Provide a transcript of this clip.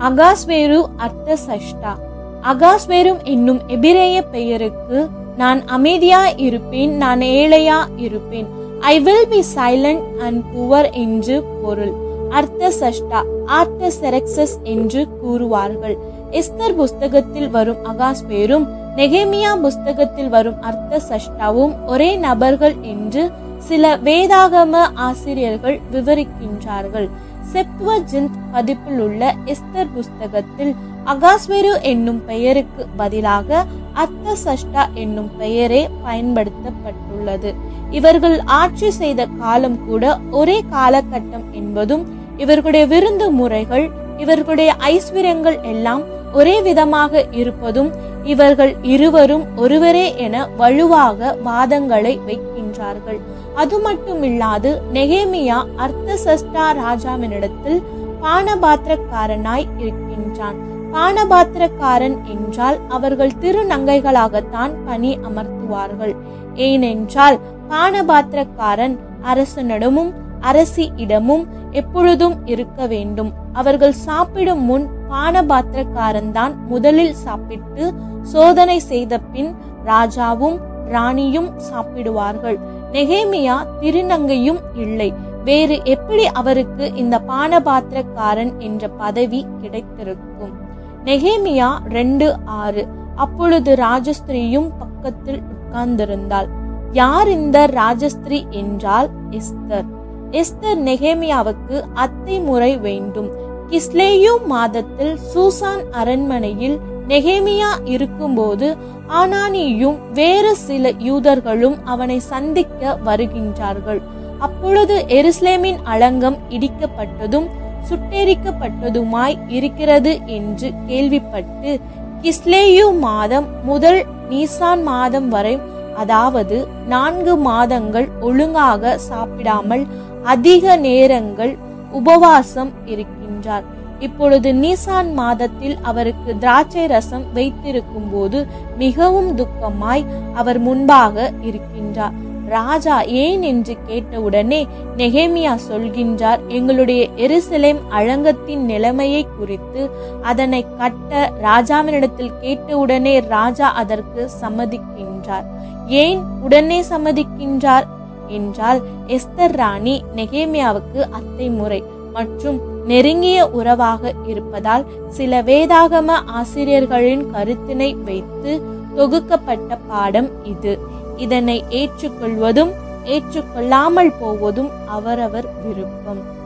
அகாஸ்வேரு அர்த்த சஷ்டா அகாஸ்வேரும் என்னும் எபிரேய பெயருக்கு நான் அமைதியா இருப்பேன் நான் ஏழையா இருப்பேன் I will be silent and poor என்று பொருள் அர்த்த சஷ்டா ஆர்த்த செரக்சஸ் என்று கூறுவார்கள் எஸ்தர் புஸ்தகத்தில் வரும் அகாஸ்வேரும் நெகேமியா புஸ்தகத்தில் வரும் அர்த்த சஷ்டாவும் ஒரே நபர்கள் என்று சில வேதாகம ஆசிரியர்கள் விவரிக்கின்றார்கள் செப்துவஜிந்த் பதிப்பில் உள்ள எஸ்தர் புஸ்தகத்தில் அகாஸ்வேரு என்னும் பெயருக்கு பதிலாக அர்த்த சஷ்டா என்னும் பெயரே பயன்படுத்தப்பட்டுள்ளது இவர்கள் ஆட்சி செய்த காலம் கூட ஒரே காலகட்டம் என்பதும் இவர்களுடைய விருந்து முறைகள் இவர்களுடைய ஐஸ்வர்யங்கள் எல்லாம் ஒரே விதமாக இருப்பதும் இவர்கள் இருவரும் ஒருவரே என வலுவாக வாதங்களை வைக்கின்றார்கள் அது மட்டுமில்லாது நெகேமியா அர்த்தசஷ்டா ராஜாவினிடத்தில் பானபாத்திரக்காரனாய் இருக்கின்றான் பானபாத்திரக்காரன் என்றால் அவர்கள் திருநங்கைகளாகத்தான் பணி அமர்த்துவார்கள் ஏனென்றால் பானபாத்திரக்காரன் அரசனிடமும் அரசியிடமும் எப்பொழுதும் இருக்க வேண்டும் அவர்கள் சாப்பிடும் முன் பானபாத்திரக்காரன் தான் முதலில் சாப்பிட்டு சோதனை செய்த பின் ராஜாவும் ராணியும் சாப்பிடுவார்கள் நெகேமியா திருநங்கையும் இல்லை வேறு எப்படி அவருக்கு இந்த பானபாத்திரக்காரன் என்ற பதவி கிடைத்திருக்கும் நெகேமியா ரெண்டு ஆறு அப்பொழுது ராஜஸ்திரியும் பக்கத்தில் உட்கார்ந்திருந்தாள் யார் இந்த ராஜஸ்திரி என்றால் எஸ்தர் எஸ்தர் நெகேமியாவுக்கு அத்தை முறை வேண்டும் கிஸ்லேயு மாதத்தில் சூசான் அரண்மனையில் நெகேமியா இருக்கும்போது ஆனானியும் வேறு சில யூதர்களும் அவனை சந்திக்க வருகின்றார்கள் அப்பொழுது எருசலேமின் அலங்கம் இடிக்கப்பட்டதும் சுட்டெரிக்கப்பட்டதுமாய் இருக்கிறது என்று கேள்விப்பட்டு கிஸ்லேயு மாதம் முதல் நீசான் மாதம் வரை அதாவது நான்கு மாதங்கள் ஒழுங்காக சாப்பிடாமல் அதிக நேரங்கள் உபவாசம் இருக்கின்றார் இப்பொழுது நீசான் மாதத்தில் அவருக்கு திராட்சை ரசம் வைத்திருக்கும் போது மிகவும் துக்கமாய் அவர் முன்பாக இருக்கின்றார் ராஜா ஏன் என்று கேட்டவுடனே நெகேமியா சொல்கின்றார் எங்களுடைய எருசலேம் அழங்கத்தின் நிலைமையை குறித்து அதனை கட்ட ராஜாவினிடத்தில் கேட்டவுடனே ராஜா அதற்கு சம்மதிக்கின்றார் ஏன் உடனே சம்மதிக்கின்றார் என்றால் எஸ்தர் ராணி நெகேமியாவுக்கு அத்தை முறை மற்றும் நெருங்கிய உறவாக இருப்பதால் சில வேதாகம ஆசிரியர்களின் கருத்தினை வைத்து தொகுக்கப்பட்ட பாடம் இது இதனை ஏற்றுக்கொள்வதும் ஏற்றுக்கொள்ளாமல் போவதும் அவரவர் விருப்பம்